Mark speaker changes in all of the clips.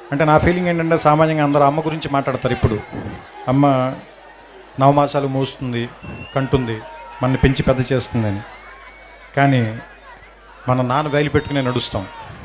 Speaker 1: అంటే నా ఫీలింగ్ ఏంటంటే సామాన్యంగా అందరూ అమ్మ గురించి మాట్లాడతారు ఇప్పుడు అమ్మ నవమాసాలు మోస్తుంది కంటుంది మనని పెంచి పెద్ద చేస్తుందని కానీ మన నాన్న వేలు పెట్టుకునే నడుస్తాం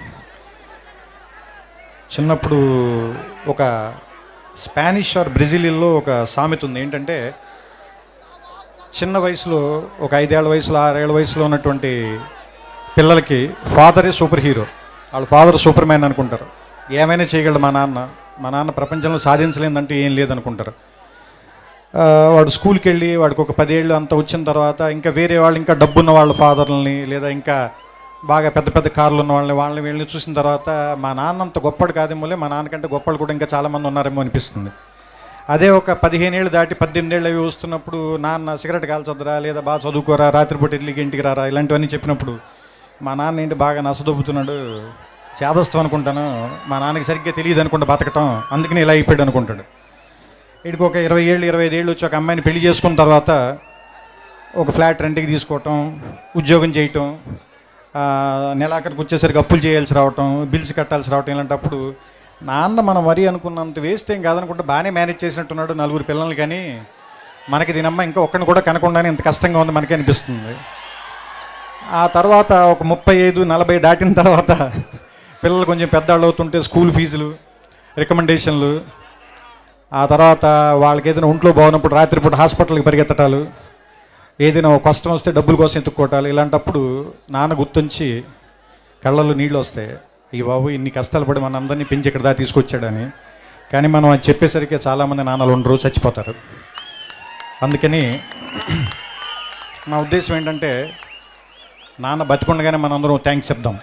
Speaker 1: చిన్నప్పుడు ఒక స్పానిష్ ఆర్ బ్రెజిలియన్లో ఒక సామెత ఉంది ఏంటంటే చిన్న వయసులో ఒక ఐదేళ్ల వయసులో ఆరేళ్ల వయసులో ఉన్నటువంటి పిల్లలకి ఫాదరే సూపర్ హీరో వాళ్ళ ఫాదర్ సూపర్ మ్యాన్ అనుకుంటారు ఏమైనా చేయగలడు మా నాన్న మా నాన్న ప్రపంచంలో సాధించలేదంటే ఏం లేదనుకుంటారు ఆ, వాడు స్కూల్కి వెళ్ళి వాడికి ఒక పదేళ్ళు అంత వచ్చిన తర్వాత ఇంకా వేరే వాళ్ళు ఇంకా డబ్బున్న వాళ్ళ ఫాదర్లని లేదా ఇంకా బాగా పెద్ద పెద్ద కార్లు ఉన్న వాళ్ళని వాళ్ళని వీళ్ళని చూసిన తర్వాత మా నాన్న అంత గొప్పడు కాదేమోలే మా నాన్నకంటే గొప్పలు కూడా ఇంకా చాలామంది ఉన్నారేమో అనిపిస్తుంది అదే ఒక పదిహేను ఏళ్ళు దాటి పద్దెనిమిది ఏళ్ళు అవి వస్తున్నప్పుడు నాన్న సిగరెట్ కాల్చొద్దురా లేదా బాగా చదువుకోరా రాత్రిపూట ఇల్లుకి ఇంటికి రారా ఇలాంటివన్నీ చెప్పినప్పుడు మా నాన్న ఏంటి బాగా నసదొబ్బుతున్నాడు చేదస్తాం అనుకుంటాను మా నాన్నకి సరిగ్గా తెలియదు అనుకుంటా బతకటం అందుకని ఇలా అయిపోయాడు అనుకుంటాడు వీడికి ఒక ఇరవై ఏళ్ళు ఇరవై ఐదు ఏళ్ళు వచ్చి ఒక అమ్మాయిని పెళ్లి చేసుకున్న తర్వాత ఒక ఫ్లాట్ రెంట్కి తీసుకోవటం ఉద్యోగం చేయటం ఆ, నెలాఖరికి వచ్చేసరికి అప్పులు చేయాల్సి రావటం బిల్స్ కట్టాల్సి రావటం ఇలాంటప్పుడు నాన్న మనం మరీ అనుకున్నంత వేస్ట్ ఏం కాదనుకుంటే బాగానే మేనేజ్ చేసినట్టున్నాడు నలుగురు పిల్లల్ని కానీ మనకి దీనమ్మ ఇంకా ఒక్కడిని కూడా కనకుండానే ఇంత కష్టంగా ఉంది మనకి అనిపిస్తుంది ఆ తర్వాత ఒక ముప్పై ఐదు నలభై దాటిన తర్వాత పిల్లలు కొంచెం పెద్దవాళ్ళు అవుతుంటే స్కూల్ ఫీజులు రికమెండేషన్లు ఆ తర్వాత వాళ్ళకి ఏదైనా ఒంట్లో బాగున్నప్పుడు రాత్రిపూట హాస్పిటల్కి పరిగెత్తటాలు ఏదైనా ఒక కష్టం వస్తే డబ్బుల కోసం ఎత్తుక్కోవటాలు ఇలాంటప్పుడు నాన్న గుర్తుంచి కళ్ళల్లో నీళ్ళు వస్తాయి ఈ బాబు ఇన్ని కష్టాలు పడి మన అందరినీ పెంచి ఇక్కడ దాకా తీసుకొచ్చాడని కానీ మనం అది చెప్పేసరికి చాలామంది నాన్నలు ఉండరు చచ్చిపోతారు అందుకని నా ఉద్దేశం ఏంటంటే నాన్న బతికుండగానే మనందరం థ్యాంక్స్ చెప్దాం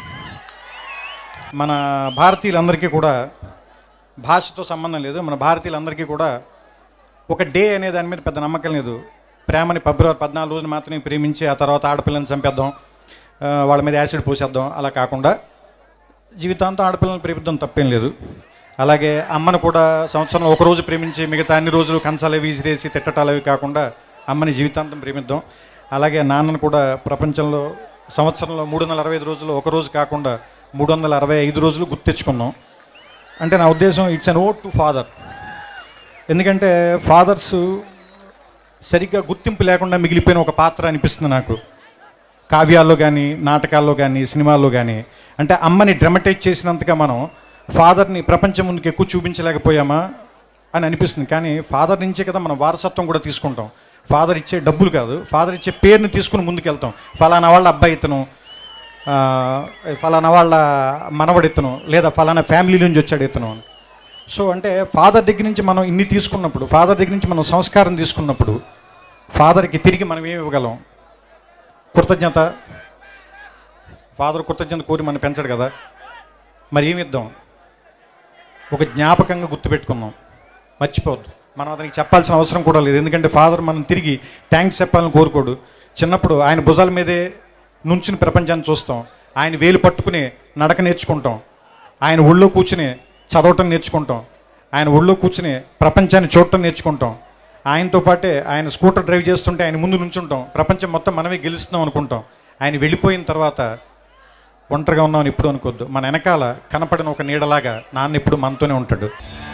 Speaker 1: మన భారతీయులందరికీ కూడా భాషతో సంబంధం లేదు మన భారతీయులందరికీ కూడా ఒక డే అనే దాని మీద పెద్ద నమ్మకం లేదు ప్రేమని ఫిబ్రవరి పద్నాలుగు రోజులు మాత్రమే ప్రేమించి ఆ తర్వాత ఆడపిల్లని చంపేద్దాం ఆ, వాళ్ళ మీద యాసిడ్ పోసేద్దాం అలా కాకుండా జీవితాంతం ఆడపిల్లల్ని ప్రేమిద్దాం తప్పేం లేదు అలాగే అమ్మను కూడా సంవత్సరంలో ఒక రోజు ప్రేమించి మిగతా అన్ని రోజులు కంచాలు అవి విసిరేసి తిట్టటాలు అవి కాకుండా అమ్మని జీవితాంతం ప్రేమిద్దాం అలాగే నాన్నను కూడా ప్రపంచంలో సంవత్సరంలో మూడు వందల అరవై ఐదు రోజులు ఒక రోజు కాకుండా మూడు వందల అరవై ఐదు రోజులు గుర్తించుకున్నాం అంటే నా ఉద్దేశం it's an ode to father ఎందుకంటే ఫాదర్స్ సరిగ్గా గుర్తింపు లేకుండా మిగిలిపోయిన ఒక పాత్ర అనిపిస్తుంది నాకు కావ్యాల్లో కానీ నాటకాల్లో కానీ సినిమాల్లో కానీ అంటే అమ్మని డ్రమటైజ్ చేసినంతగా మనం ఫాదర్ని ప్రపంచం ముందుకు ఎక్కువ చూపించలేకపోయామా అని అనిపిస్తుంది కానీ ఫాదర్ నుంచే కదా మనం వారసత్వం కూడా తీసుకుంటాం ఫాదర్ ఇచ్చే డబ్బులు కాదు ఫాదర్ ఇచ్చే పేరుని తీసుకుని ముందుకెళ్తాం ఫలానా వాళ్ళ అబ్బాయి ఇతను ఆ, ఫలానా వాళ్ళ మనవడు ఇతను లేదా ఫలానా ఫ్యామిలీ నుంచి వచ్చాడు ఇతను అని సో అంటే ఫాదర్ దగ్గర నుంచి మనం ఇన్ని తీసుకున్నప్పుడు ఫాదర్ దగ్గర నుంచి మనం సంస్కారం తీసుకున్నప్పుడు ఫాదర్కి తిరిగి మనం ఏమి ఇవ్వగలం కృతజ్ఞత ఫాదర్ కృతజ్ఞత కోరి మనం పెంచడు కదా మరి ఏమి ఇద్దాం ఒక జ్ఞాపకంగా గుర్తుపెట్టుకుందాం మర్చిపోవద్దు మనం అతనికి చెప్పాల్సిన అవసరం కూడా లేదు ఎందుకంటే ఫాదర్ మనం తిరిగి థ్యాంక్స్ చెప్పాలని కోరుకోడు చిన్నప్పుడు ఆయన భుజాల మీదే నుంచుని ప్రపంచాన్ని చూస్తాం ఆయన వేలు పట్టుకుని నడక నేర్చుకుంటాం ఆయన ఒళ్ళో కూర్చుని చదవటం నేర్చుకుంటాం ఆయన ఒళ్ళో కూర్చుని ప్రపంచాన్ని చూడటం నేర్చుకుంటాం ఆయనతో పాటే ఆయన స్కూటర్ డ్రైవ్ చేస్తుంటే ఆయన ముందు నుంచుంటాం ప్రపంచం మొత్తం మనమే గెలుస్తున్నాం అనుకుంటాం ఆయన వెళ్ళిపోయిన తర్వాత ఒంటరిగా ఉన్నామని ఎప్పుడు అనుకోవద్దు మన వెనకాల కనపడిన ఒక నీడలాగా నాన్న ఎప్పుడు మనతోనే ఉంటాడు